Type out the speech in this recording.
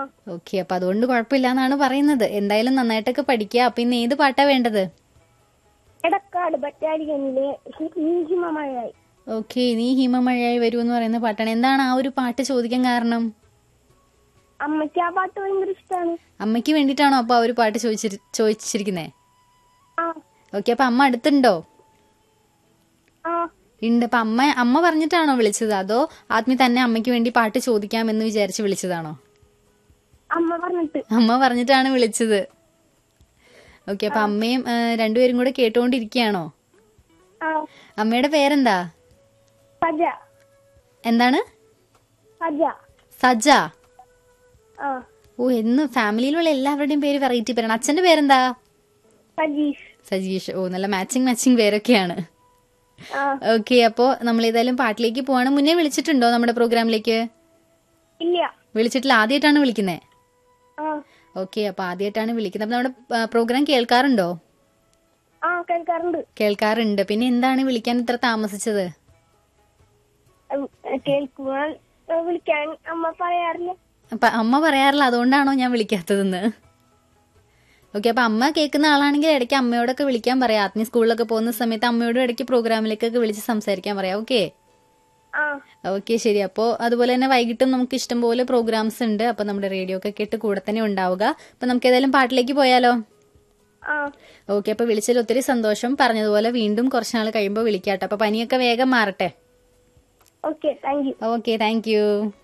okay അപ്പൊ അതുകൊണ്ട് കുഴപ്പമില്ല എന്നാണ് പറയുന്നത് എന്തായാലും നന്നായിട്ടൊക്കെ പഠിക്കുക അപ്പൊ ഇന്ന് ഏത് പാട്ടാ വേണ്ടത് എടക്കാട് ബറ്റാലിയനിലെ ഹിമമഴയായി ഓക്കെ നീ ഹിമമഴയായി വരൂ എന്ന് പറയുന്ന പാട്ടാണ് എന്താണ് ആ ഒരു പാട്ട് ചോദിക്കാൻ കാരണം അമ്മയ്ക്ക് ആ പാട്ട് ഭയങ്കര ഇഷ്ടമാണ് അമ്മയ്ക്ക് വേണ്ടിയിട്ടാണോ അപ്പൊ ആ ഒരു പാട്ട് ചോദിച്ചിരി ചോദിച്ചിരിക്കുന്നേ ആ ഓക്കെ അപ്പൊ അമ്മ അടുത്തുണ്ടോ ആ ഉണ്ട് അപ്പൊ അമ്മ അമ്മ പറഞ്ഞിട്ടാണോ വിളിച്ചത് അതോ ആത്മി തന്നെ അമ്മയ്ക്ക് വേണ്ടി പാട്ട് ചോദിക്കാമെന്ന് വിചാരിച്ച് വിളിച്ചതാണോ അമ്മ പറഞ്ഞിട്ട് അമ്മ പറഞ്ഞിട്ടാണ് വിളിച്ചത് ഓക്കെ അപ്പൊ അമ്മയും ആ, രണ്ടുപേരും കൂടെ കേട്ടോണ്ടിരിക്കുകയാണോ ആ അമ്മയുടെ പേരെന്താ സജ എന്താണ് സജ സജ ആ ഓ എന്ന് ഫാമിലിയിലുള്ള എല്ലാവരുടെയും പേര് വെറൈറ്റി പേരാണ് അച്ഛന്റെ പേരെന്താ സജീഷ് സജീഷ് ഓ നല്ല മാച്ചിങ് മാച്ചിങ് പേരൊക്കെയാണ് ആ ഓക്കെ അപ്പോ നമ്മൾ ഏതായാലും പാട്ടിലേക്ക് പോവാണ് മുന്നേ വിളിച്ചിട്ടുണ്ടോ നമ്മുടെ പ്രോഗ്രാമിലേക്ക് ഇല്ല വിളിച്ചിട്ടില്ല ആദ്യമായിട്ടാണ് വിളിക്കുന്നത് ആ ഓക്കെ അപ്പൊ ആദ്യമായിട്ടാണ് വിളിക്കുന്നത് അപ്പൊ നമ്മുടെ പ്രോഗ്രാം കേൾക്കാറുണ്ടോ ആ കേൾക്കാറുണ്ട് കേൾക്കാറുണ്ട് പിന്നെ എന്താണ് വിളിക്കാൻ ഇത്ര താമസിച്ചത് ഉം, കേൾക്കുവാൻ ഏ, വിളിക്കാൻ അമ്മ പറയാറില്ല അപ്പൊ അമ്മ പറയാറില്ല അതുകൊണ്ടാണോ ഞാൻ വിളിക്കാത്തതെന്ന് ഓക്കെ അപ്പൊ അമ്മ കേൾക്കുന്ന ആളാണെങ്കിൽ ഇടയ്ക്ക് അമ്മയോടൊക്കെ വിളിക്കാൻ പറയാം ആത്മീയ സ്കൂളിലൊക്കെ പോകുന്ന സമയത്ത് അമ്മയോടും ഇടയ്ക്ക് പ്രോഗ്രാമിലേക്കൊക്കെ വിളിച്ച് സംസാരിക്കാൻ പറയാം ഓക്കെ ആ ഓക്കെ ശരി അപ്പോൾ അതുപോലെ തന്നെ വൈകിട്ടും നമുക്ക് ഇഷ്ടംപോലെ പ്രോഗ്രാംസ് ഉണ്ട് അപ്പോൾ നമ്മുടെ റേഡിയോ ഒക്കെ കേട്ട് കൂടെ തന്നെ ഉണ്ടാവുക അപ്പോൾ നമുക്ക് ഏതായാലും പാട്ടിലേക്ക് പോയാലോ ആ ഓക്കെ അപ്പോൾ വിളിച്ചതിൽ ഒത്തിരി സന്തോഷം പറഞ്ഞതുപോലെ വീണ്ടും കുറച്ച് നാൾ കഴിയുമ്പോൾ വിളിക്കാട്ടോ അപ്പോൾ പനിയൊക്കെ വേഗം മാറട്ടെ okay thank you okay thank U